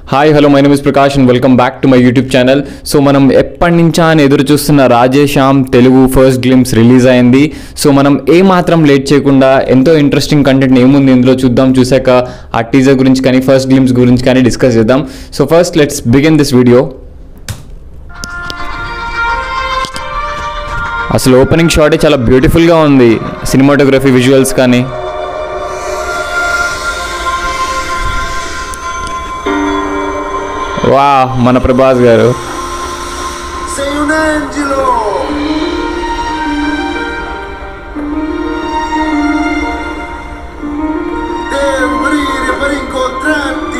Hi hello my name is Prakash and welcome back to my YouTube channel so మనం ఎప్పటి నుంచా అని ఎదురు చూస్తున్న Radhe Shyam Telugu first glimpse release అయింది సో మనం ఏ మాత్రం లేట్ చేయకుండా ఎంతో ఇంట్రెస్టింగ్ కంటెంట్ ఏముంది ఇందులో చూద్దాం చూసాక ఆ టీజర్ గురించి కానీ ఫస్ట్ గ్లిమ్స్ గురించి కానీ డిస్కస్ చేద్దాం so first let's begin this video అసలు ఓపెనింగ్ షాటే చాలా బ్యూటిఫుల్గా ఉంది సినిమాటోగ్రఫీ విజువల్స్ కానీ వా మన ప్రభాస్ గారు Sei un angelo! Devo morire per incontrarti!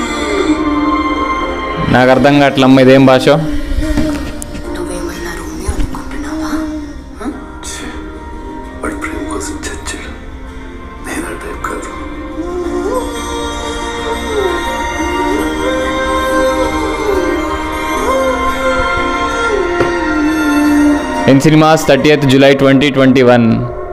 నాకు అర్థం కావట్లమ్మ ఇదేం భాష నువ్వేమైనా రోమియో అనుకుంటున్నావా వాడి ప్రేమ కోసం చచ్చాడు నేను ఆ టైప్ కాదు in cinemas thirty eighth July twenty twenty one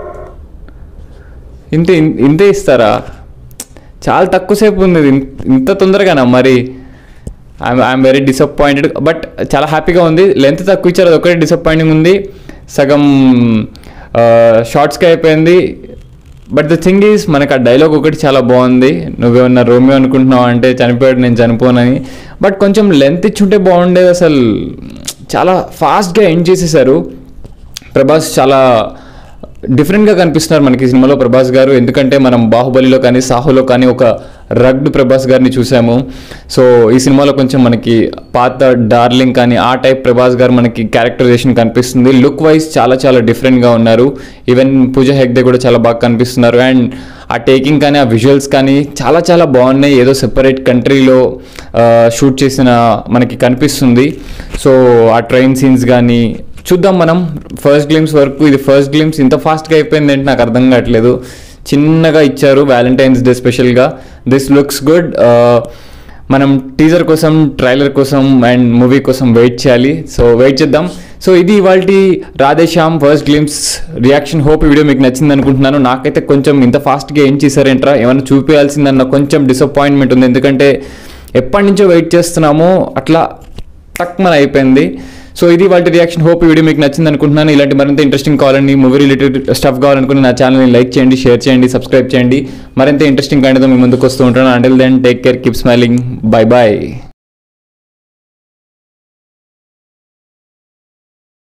ఇంత ఇంతే ఇస్తారా చాలా తక్కువసేపు ఉంది ఇది. ఇన్- ఇంత తొందరగానా మరి I'm I'm very disappointed but చాలా హ్యాపీగా ఉంది లెంత్ తక్కువ ఇచ్చారు అది ఒకటే డిసప్పాయింటింగ్ ఉంది సగం షార్ట్స్కి అయిపోయింది బట్ ద థింగ్ ఈజ్ మనకు ఆ డైలాగ్ ఒకటి చాలా బాగుంది నువ్వేమన్నా రోమియో అనుకుంటున్నావు అంటే చనిపోయాడు నేను చనిపోనని బట్ కొంచెం లెంత్ ఇచ్చుంటే బాగుండేది అసలు చాలా ఫాస్ట్గా ఎండ్ చేసేసారు ప్రభాస్ చాలా డిఫరెంట్గా కనిపిస్తున్నారు మనకి ఈ సినిమాలో ప్రభాస్ గారు ఎందుకంటే మనం బాహుబలిలో కానీ సాహులో కానీ ఒక రగ్డ్ ప్రభాస్ గారిని చూసాము సో ఈ సినిమాలో కొంచెం మనకి పాత డార్లింగ్ కానీ ఆ టైప్ ప్రభాస్ గారు మనకి క్యారెక్టరైజేషన్ కనిపిస్తుంది లుక్ వైజ్ చాలా చాలా డిఫరెంట్గా ఉన్నారు ఈవెన్ పూజ హెగ్దే కూడా చాలా బాగా కనిపిస్తున్నారు అండ్ ఆ టేకింగ్ కానీ ఆ విజువల్స్ కానీ చాలా చాలా బాగున్నాయి ఏదో సెపరేట్ కంట్రీలో షూట్ చేసిన మనకి కనిపిస్తుంది సో ఆ ట్రైన్ సీన్స్ కానీ చూద్దాం మనం ఫస్ట్ గ్లిమ్స్ వరకు ఇది ఫస్ట్ గ్లిమ్స్ ఇంత ఫాస్ట్గా అయిపోయింది ఏంటి నాకు అర్థం కావట్లేదు చిన్నగా ఇచ్చారు వ్యాలంటైన్స్ డే స్పెషల్గా దిస్ లుక్స్ గుడ్ మనం టీజర్ కోసం ట్రైలర్ కోసం అండ్ మూవీ కోసం వెయిట్ చేయాలి సో వెయిట్ చేద్దాం సో ఇది ఇవాళ Radhe Shyam first glimpse reaction hope ఈ వీడియో మీకు నచ్చింది అనుకుంటున్నాను నాకైతే కొంచెం ఇంత ఫాస్ట్గా ఏం చేశారేంట్రా ఏమైనా చూపించాల్సిందన్న కొంచెం డిసప్పాయింట్మెంట్ ఉంది ఎందుకంటే ఎప్పటి నుంచో వెయిట్ చేస్తున్నామో అట్లా టక్ మన అయిపోయింది సో ఇది వాటి రియాక్షన్ హోప్ ఈ వీడియో మీకు నచ్చింది అనుకుంటున్నాను ఇలాంటి మరింత ఇంట్రెస్టింగ్ కావాలని మూవీ రిలేటెడ్ స్టఫ్ కావాలనుకుని నా ఛానల్ని లైక్ చేయండి షేర్ చేయండి సబ్స్క్రైబ్ చేయండి మరింత ఇంట్రెస్టింగ్ కంటెంట్తో మీ ముందుకు వస్తూ ఉంటాను until then take care keep smiling bye bye